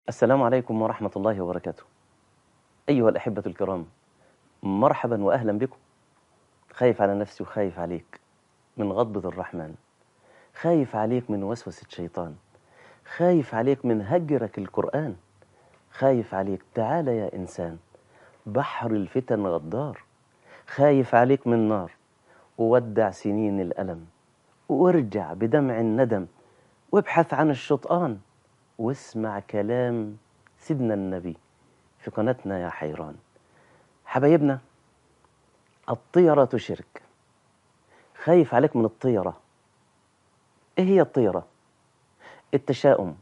السلام عليكم ورحمة الله وبركاته. أيها الأحبة الكرام، مرحبا وأهلا بكم. خايف على نفسي وخايف عليك من غضبة الرحمن. خايف عليك من وسوسة شيطان. خايف عليك من هجرك القرآن. خايف عليك تعال يا إنسان بحر الفتن غدار. خايف عليك من نار وودع سنين الألم وارجع بدمع الندم وابحث عن الشطآن واسمع كلام سيدنا النبي في قناتنا يا حيران حبايبنا الطيرة شرك خايف عليك من الطيرة ايه هي الطيرة التشاؤم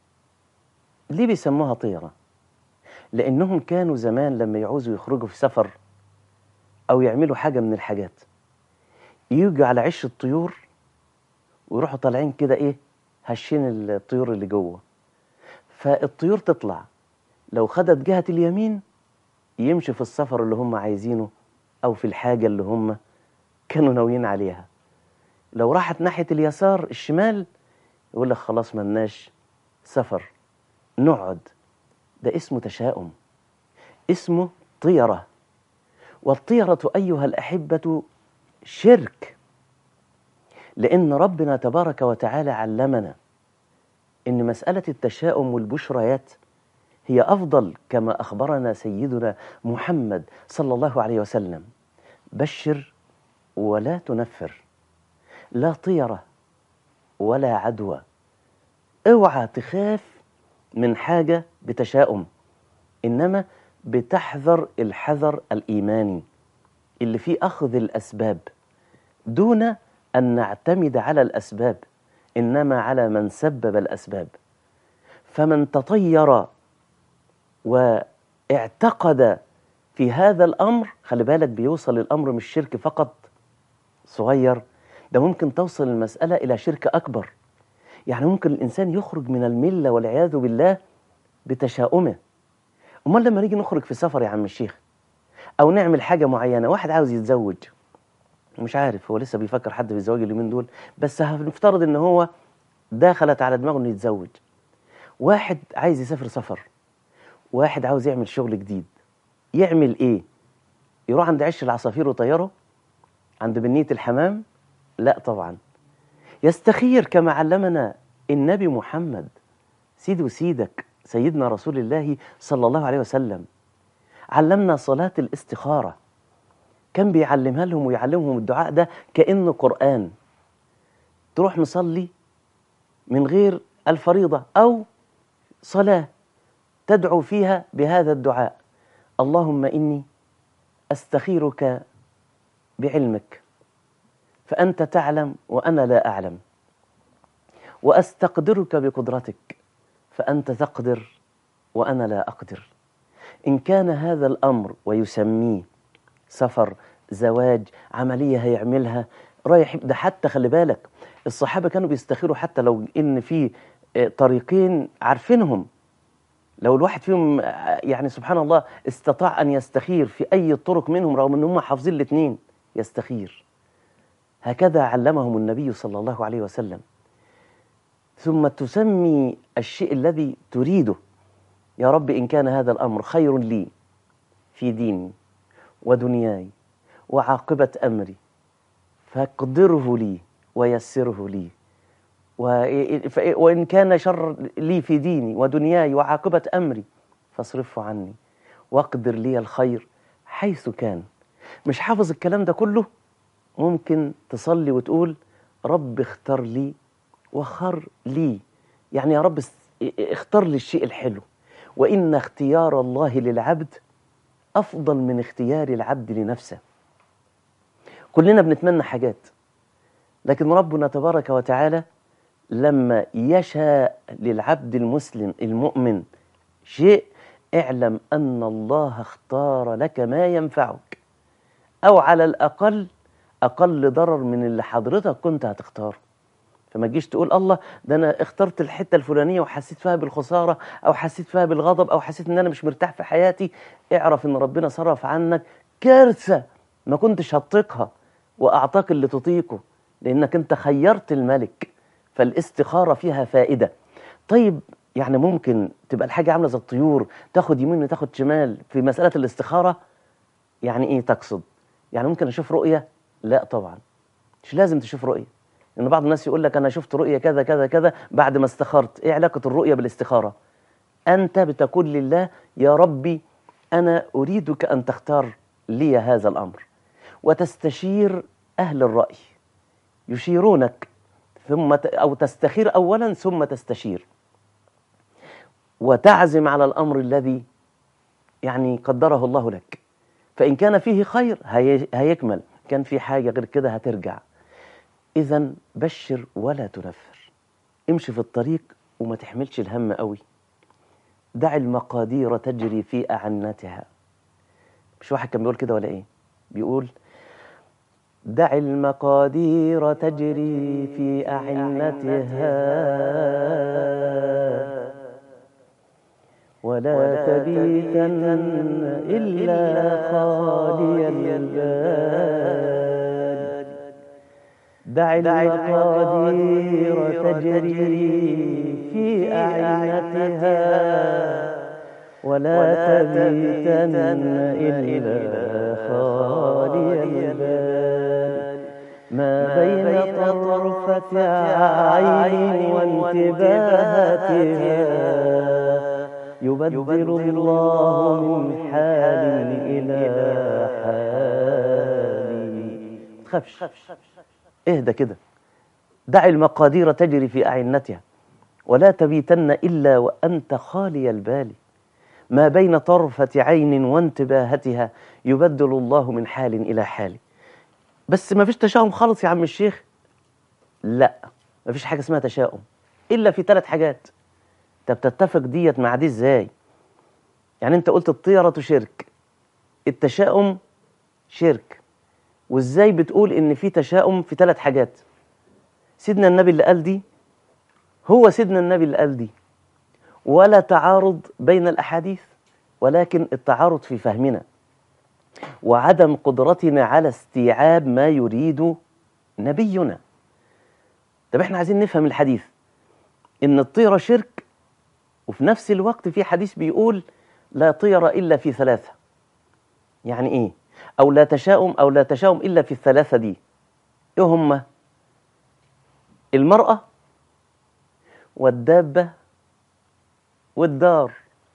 ليه بيسموها طيرة لانهم كانوا زمان لما يعوزوا يخرجوا في سفر او يعملوا حاجة من الحاجات يجوا على عش الطيور ويروحوا طالعين كده ايه هشين الطيور اللي جوه فالطيور تطلع لو خدت جهة اليمين يمشي في السفر اللي هم عايزينه أو في الحاجة اللي هم كانوا ناويين عليها لو راحت ناحية اليسار الشمال يقول لك خلاص ملناش سفر نقعد ده اسمه تشاؤم اسمه طيرة والطيرة أيها الأحبة شرك لأن ربنا تبارك وتعالى علمنا إن مسألة التشاؤم والبشريات هي أفضل كما أخبرنا سيدنا محمد صلى الله عليه وسلم بشر ولا تنفر لا طيرة ولا عدوى اوعى تخاف من حاجة بتشاؤم إنما بتحذر الحذر الإيماني اللي فيه أخذ الأسباب دون أن نعتمد على الأسباب إنما على من سبب الأسباب فمن تطير واعتقد في هذا الأمر خلي بالك بيوصل الأمر مش شرك فقط صغير ده ممكن توصل المسألة إلى شرك أكبر يعني ممكن الإنسان يخرج من الملة والعياذ بالله بتشاؤمه أمال لما نيجي نخرج في سفر يا عم الشيخ أو نعمل حاجة معينة واحد عاوز يتزوج مش عارف هو لسه بيفكر حد في الزواج اليومين دول بس هنفترض ان هو دخلت على دماغه انه يتزوج واحد عايز يسافر سفر واحد عاوز يعمل شغل جديد يعمل ايه يروح عند عش العصافير وطيره عند بنية الحمام لا طبعا يستخير كما علمنا النبي محمد سيد وسيدك سيدنا رسول الله صلى الله عليه وسلم علمنا صلاة الاستخارة كان بيعلمها لهم ويعلمهم الدعاء ده كأنه قرآن تروح مصلي من غير الفريضة أو صلاة تدعو فيها بهذا الدعاء اللهم إني أستخيرك بعلمك فأنت تعلم وأنا لا أعلم وأستقدرك بقدرتك فأنت تقدر وأنا لا أقدر إن كان هذا الأمر ويسميه سفر زواج عملية هيعملها رايح ده حتى خلي بالك الصحابة كانوا بيستخيروا حتى لو إن في طريقين عارفينهم لو الواحد فيهم يعني سبحان الله استطاع أن يستخير في أي طرق منهم رغم أن هم حافظين الاثنين يستخير هكذا علمهم النبي صلى الله عليه وسلم ثم تسمي الشيء الذي تريده يا رب إن كان هذا الأمر خير لي في ديني ودنياي وعاقبة أمري فاقدره لي ويسره لي وإن كان شر لي في ديني ودنياي وعاقبة أمري فاصرفه عني واقدر لي الخير حيث كان مش حافظ الكلام ده كله ممكن تصلي وتقول رب اختار لي وخر لي يعني يا رب اختار لي الشيء الحلو وإن اختيار الله للعبد أفضل من اختيار العبد لنفسه كلنا بنتمنى حاجات لكن ربنا تبارك وتعالى لما يشاء للعبد المسلم المؤمن شيء اعلم أن الله اختار لك ما ينفعك أو على الأقل أقل ضرر من اللي حضرتك كنت هتختاره فما تجيش تقول الله ده انا اخترت الحته الفلانيه وحسيت فيها بالخساره او حسيت فيها بالغضب او حسيت ان انا مش مرتاح في حياتي اعرف ان ربنا صرف عنك كارثه ما كنتش هتطيقها واعطاك اللي تطيقه لانك انت خيرت الملك فالاستخاره فيها فائده طيب يعني ممكن تبقى الحاجة عاملة زي الطيور تاخد يمين وتاخد شمال في مسألة الاستخارة يعني ايه تقصد يعني ممكن اشوف رؤية لا طبعا مش لازم تشوف رؤية ان بعض الناس يقول لك انا شفت رؤية كذا كذا كذا بعد ما استخرت ايه علاقة الرؤية بالاستخارة انت بتقول لله يا ربي انا اريدك ان تختار لي هذا الامر وتستشير اهل الرأي يشيرونك ثم ت- او تستخير اولا ثم تستشير وتعزم على الامر الذي يعني قدره الله لك فان كان فيه خير هي هيكمل كان في حاجه غير كده هترجع اذا بشر ولا تنفر امشي في الطريق وما تحملش الهم قوي دع المقادير تجري في اعنتها مش واحد كان بيقول كده ولا ايه بيقول دع المقادير تجري في أعنتها ولا تبيتن إلا خالي البال دع المقادير تجري في أعنتها ولا تبيتن إلا خالي البال ما بين طرفة عين وانتباهتها يبدل الله من حال إلى حال تخافش اهدى كده دع المقادير تجري في أعنتها ولا تبيتن إلا وأنت خالي البال ما بين طرفة عين وانتباهتها يبدل الله من حال إلى حال بس ما فيش تشاؤم خالص يا عم الشيخ لا ما فيش حاجة اسمها تشاؤم إلا في ثلاث حاجات طب تتفق ديت مع دي ازاي يعني انت قلت الطيرة شرك التشاؤم شرك وازاي بتقول ان في تشاؤم في ثلاث حاجات سيدنا النبي اللي قال دي هو سيدنا النبي اللي قال دي ولا تعارض بين الاحاديث ولكن التعارض في فهمنا وعدم قدرتنا على استيعاب ما يريد نبينا طب احنا عايزين نفهم الحديث ان الطيرة شرك وفي نفس الوقت في حديث بيقول لا طير الا في ثلاثة يعني ايه او لا تشاؤم او لا تشاؤم الا في الثلاثة دي ايه هما المرأة والدابة والدار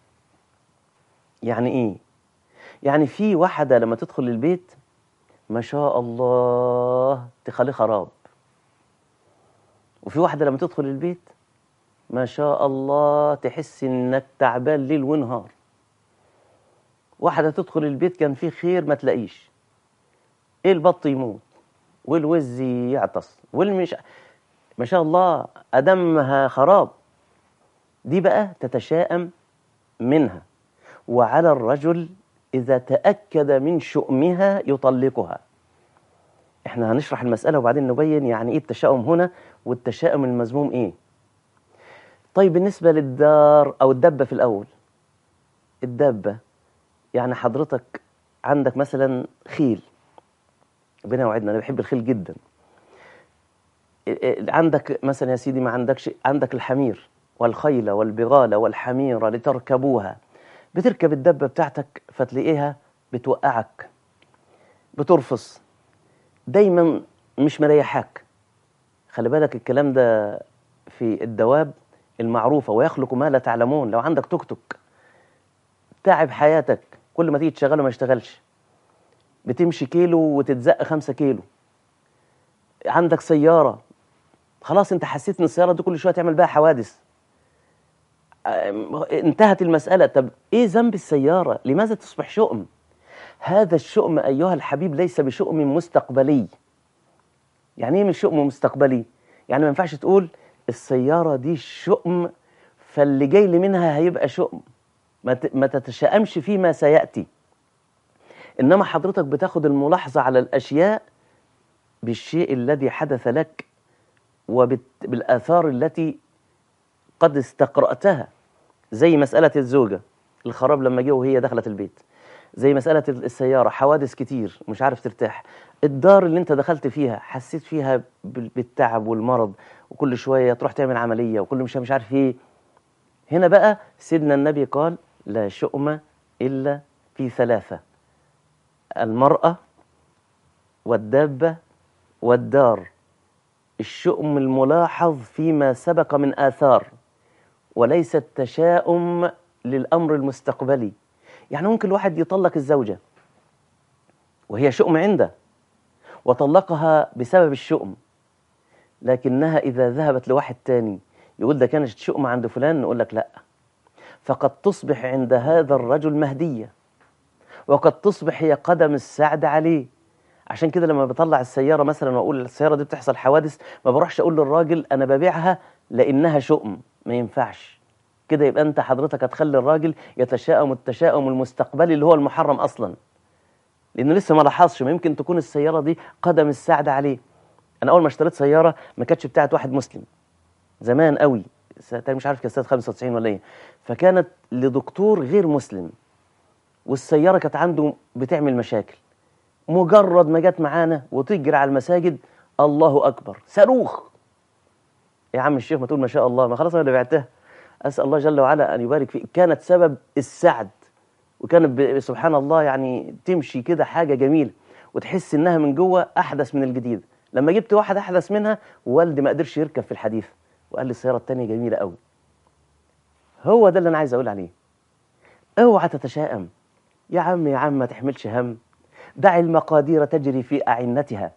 يعني ايه يعني في واحدة لما تدخل البيت ما شاء الله تخليه خراب وفي واحدة لما تدخل البيت ما شاء الله تحس انك تعبان ليل ونهار واحدة تدخل البيت كان فيه خير ما تلاقيش ايه البط يموت والوز يعطس والمش ما شاء الله أدمها خراب دي بقى تتشائم منها وعلى الرجل إذا تأكد من شؤمها يطلقها احنا هنشرح المسألة وبعدين نبين يعني ايه التشاؤم هنا والتشاؤم المذموم ايه طيب بالنسبة للدار أو الدبة في الأول الدابة يعني حضرتك عندك مثلا خيل ربنا يوعدنا أنا بحب الخيل جدا عندك مثلا يا سيدي ما عندكش عندك الحمير والخيل والبغال والحمير لتركبوها بتركب الدبة بتاعتك فتلاقيها بتوقعك بترفص دايما مش مريحاك خلي بالك الكلام ده في الدواب المعروفة ويخلق ما لا تعلمون لو عندك توك توك تعب حياتك كل ما تيجي تشغله ما يشتغلش بتمشي كيلو وتتزق خمسة كيلو عندك سيارة خلاص انت حسيت ان السيارة دي كل شوية تعمل بها حوادث انتهت المسألة طب ايه ذنب السيارة لماذا تصبح شؤم هذا الشؤم أيها الحبيب ليس بشؤم مستقبلي يعني ايه مش شؤم مستقبلي يعني ما ينفعش تقول السيارة دي شؤم فاللي جاي لي منها هيبقى شؤم ما تتشائمش فيما سيأتي إنما حضرتك بتاخد الملاحظة على الأشياء بالشيء الذي حدث لك وبالآثار التي قد استقرأتها زي مسألة الزوجة الخراب لما جه وهي دخلت البيت زي مسألة السيارة حوادث كتير مش عارف ترتاح الدار اللي انت دخلت فيها حسيت فيها بالتعب والمرض وكل شوية تروح تعمل عملية وكل مش مش عارف ايه هنا بقى سيدنا النبي قال لا شؤم إلا في ثلاثة المرأة والدابة والدار الشؤم الملاحظ فيما سبق من آثار وليس التشاؤم للأمر المستقبلي يعني ممكن الواحد يطلق الزوجة وهي شؤم عنده وطلقها بسبب الشؤم لكنها إذا ذهبت لواحد تاني يقول ده كانت شؤم عند فلان نقول لك لا فقد تصبح عند هذا الرجل مهدية وقد تصبح هي قدم السعد عليه عشان كده لما بطلع السيارة مثلا وأقول السيارة دي بتحصل حوادث ما بروحش أقول للراجل أنا ببيعها لأنها شؤم ما ينفعش كده يبقى أنت حضرتك هتخلي الراجل يتشاءم التشاؤم المستقبلي اللي هو المحرم أصلا لأنه لسه ما لاحظش ما يمكن تكون السيارة دي قدم السعد عليه أنا أول ما اشتريت سيارة ما كانتش بتاعت واحد مسلم زمان قوي مش عارف كانت سنة 95 ولا إيه فكانت لدكتور غير مسلم والسيارة كانت عنده بتعمل مشاكل مجرد ما جت معانا وتجري على المساجد الله أكبر صاروخ يا عم الشيخ ما تقول ما شاء الله ما خلاص أنا اللي بعتها أسأل الله جل وعلا أن يبارك فيك كانت سبب السعد وكانت سبحان الله يعني تمشي كده حاجة جميلة وتحس إنها من جوه أحدث من الجديد لما جبت واحد أحدث منها والدي ما قدرش يركب في الحديث وقال لي السيارة التانية جميلة قوي هو ده اللي أنا عايز أقول عليه اوعى تتشائم يا عم يا عم ما تحملش هم دع المقادير تجري في أعنتها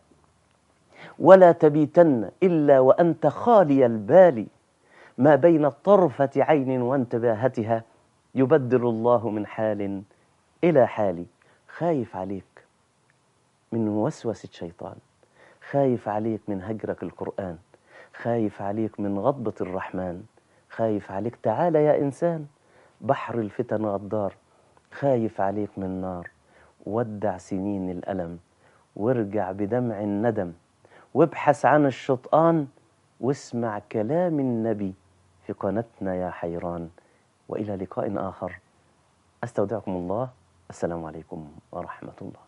ولا تبيتن إلا وأنت خالي البال ما بين طرفة عين وانتباهتها يبدل الله من حال إلى حال خايف عليك من وسوسة شيطان خايف عليك من هجرك القرآن خايف عليك من غضبة الرحمن خايف عليك تعال يا إنسان بحر الفتن غدار خايف عليك من نار ودع سنين الألم وارجع بدمع الندم وابحث عن الشطآن واسمع كلام النبي في قناتنا يا حيران وإلى لقاء آخر أستودعكم الله السلام عليكم ورحمة الله